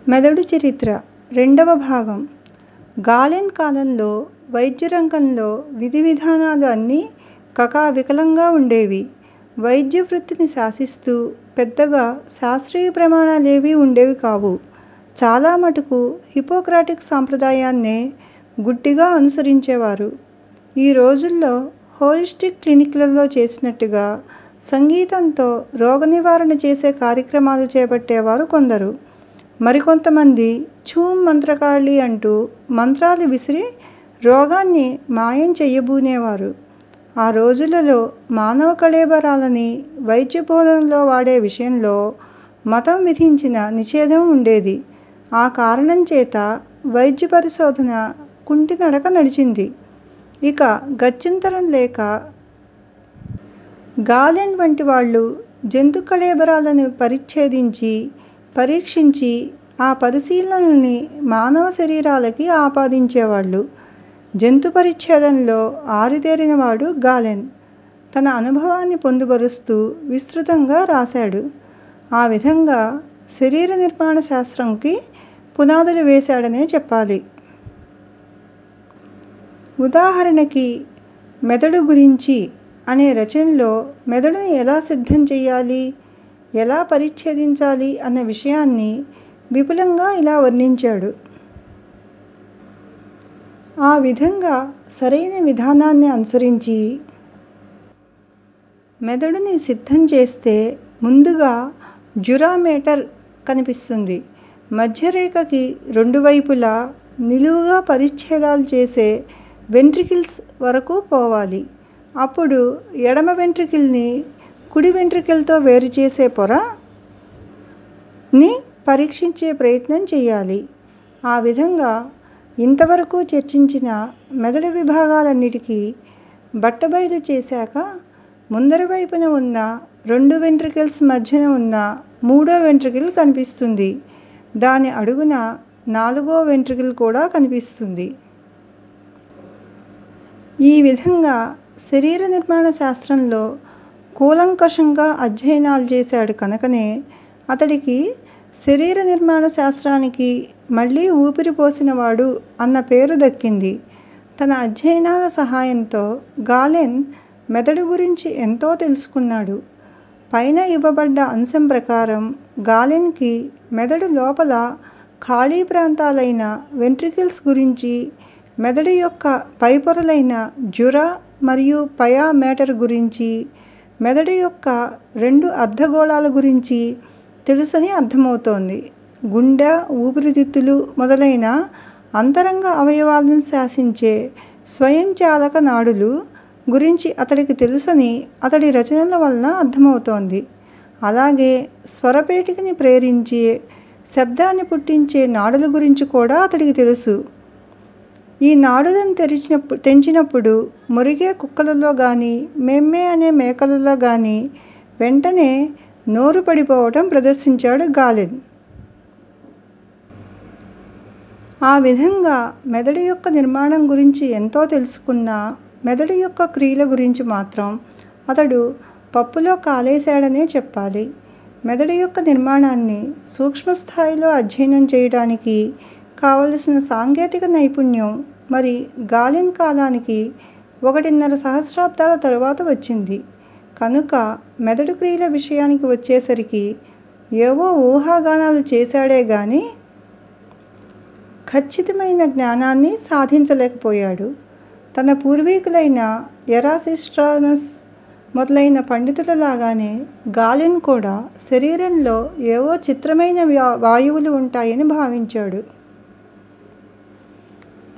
మెదడు చరిత్ర రెండవ భాగం గాలెన్ కాలంలో వైద్య రంగంలో విధి విధానాలు అన్నీ కకావికలంగా ఉండేవి వైద్య వృత్తిని శాసిస్తూ పెద్దగా శాస్త్రీయ ప్రమాణాలేవీ ఉండేవి కావు చాలా మటుకు హిపోక్రాటిక్ సాంప్రదాయాన్నే గుడ్డిగా అనుసరించేవారు ఈ రోజుల్లో హోలిస్టిక్ క్లినిక్లలో చేసినట్టుగా సంగీతంతో రోగ నివారణ చేసే కార్యక్రమాలు చేపట్టేవారు కొందరు మరికొంతమంది ఛూం మంత్రకాళి అంటూ మంత్రాలు విసిరి రోగాన్ని మాయం చెయ్యబూనేవారు ఆ రోజులలో మానవ కళేబరాలని వైద్య బోధనలో వాడే విషయంలో మతం విధించిన నిషేధం ఉండేది ఆ కారణం చేత వైద్య పరిశోధన కుంటినడక నడిచింది ఇక గత్యంతరం లేక గాలెన్ వంటి వాళ్ళు జంతు కళేబరాలను పరిచ్ఛేదించి పరీక్షించి ఆ పరిశీలనల్ని మానవ శరీరాలకి ఆపాదించేవాళ్ళు జంతు పరిచ్ఛేదనలో ఆరితేరినవాడు గాలెన్ తన అనుభవాన్ని పొందుపరుస్తూ విస్తృతంగా రాశాడు ఆ విధంగా శరీర నిర్మాణ శాస్త్రంకి పునాదులు వేశాడనే చెప్పాలి ఉదాహరణకి మెదడు గురించి అనే రచనలో మెదడుని ఎలా సిద్ధం చెయ్యాలి ఎలా పరిచ్ఛేదించాలి అన్న విషయాన్ని విపులంగా ఇలా వర్ణించాడు ఆ విధంగా సరైన విధానాన్ని అనుసరించి మెదడుని సిద్ధం చేస్తే ముందుగా డ్యురామేటర్ కనిపిస్తుంది మధ్యరేఖకి రెండు వైపులా నిలువుగా పరిచ్ఛేదాలు చేసే వెంట్రికిల్స్ వరకు పోవాలి అప్పుడు ఎడమ వెంట్రికిల్ని కుడి వెంట్రికిల్తో వేరు చేసే పొర ని పరీక్షించే ప్రయత్నం చెయ్యాలి ఆ విధంగా ఇంతవరకు చర్చించిన మెదడు విభాగాలన్నిటికీ బట్టబయలు చేశాక ముందర వైపున ఉన్న రెండు వెంట్రికల్స్ మధ్యన ఉన్న మూడో వెంట్రికిల్ కనిపిస్తుంది దాని అడుగున నాలుగో వెంట్రికిల్ కూడా కనిపిస్తుంది ఈ విధంగా శరీర నిర్మాణ శాస్త్రంలో కూలంకషంగా అధ్యయనాలు చేశాడు కనుకనే అతడికి శరీర నిర్మాణ శాస్త్రానికి మళ్ళీ ఊపిరి పోసినవాడు అన్న పేరు దక్కింది తన అధ్యయనాల సహాయంతో గాలెన్ మెదడు గురించి ఎంతో తెలుసుకున్నాడు పైన ఇవ్వబడ్డ అంశం ప్రకారం గాలెన్కి మెదడు లోపల ఖాళీ ప్రాంతాలైన వెంట్రికిల్స్ గురించి మెదడు యొక్క పైపొరలైన డ్యురా మరియు పయా మేటర్ గురించి మెదడు యొక్క రెండు అర్ధగోళాల గురించి తెలుసని అర్థమవుతోంది గుండె ఊపిరితిత్తులు మొదలైన అంతరంగ అవయవాలను శాసించే స్వయంచాలక నాడులు గురించి అతడికి తెలుసని అతడి రచనల వలన అర్థమవుతోంది అలాగే స్వరపేటికని ప్రేరించే శబ్దాన్ని పుట్టించే నాడుల గురించి కూడా అతడికి తెలుసు ఈ నాడులను తెరిచినప్పుడు తెంచినప్పుడు మొరిగే కుక్కలలో గాని మెమ్మే అనే మేకలలో గాని వెంటనే నోరు పడిపోవటం ప్రదర్శించాడు గాలెన్ ఆ విధంగా మెదడు యొక్క నిర్మాణం గురించి ఎంతో తెలుసుకున్నా మెదడు యొక్క క్రియల గురించి మాత్రం అతడు పప్పులో కాలేశాడనే చెప్పాలి మెదడు యొక్క నిర్మాణాన్ని సూక్ష్మస్థాయిలో అధ్యయనం చేయడానికి కావలసిన సాంకేతిక నైపుణ్యం మరి గాలెన్ కాలానికి ఒకటిన్నర సహస్రాబ్దాల తరువాత వచ్చింది కనుక మెదడు క్రియల విషయానికి వచ్చేసరికి ఏవో ఊహాగానాలు చేశాడే గాని ఖచ్చితమైన జ్ఞానాన్ని సాధించలేకపోయాడు తన పూర్వీకులైన ఎరాసిస్ట్రానస్ మొదలైన పండితుల లాగానే గాలెన్ కూడా శరీరంలో ఏవో చిత్రమైన వాయువులు ఉంటాయని భావించాడు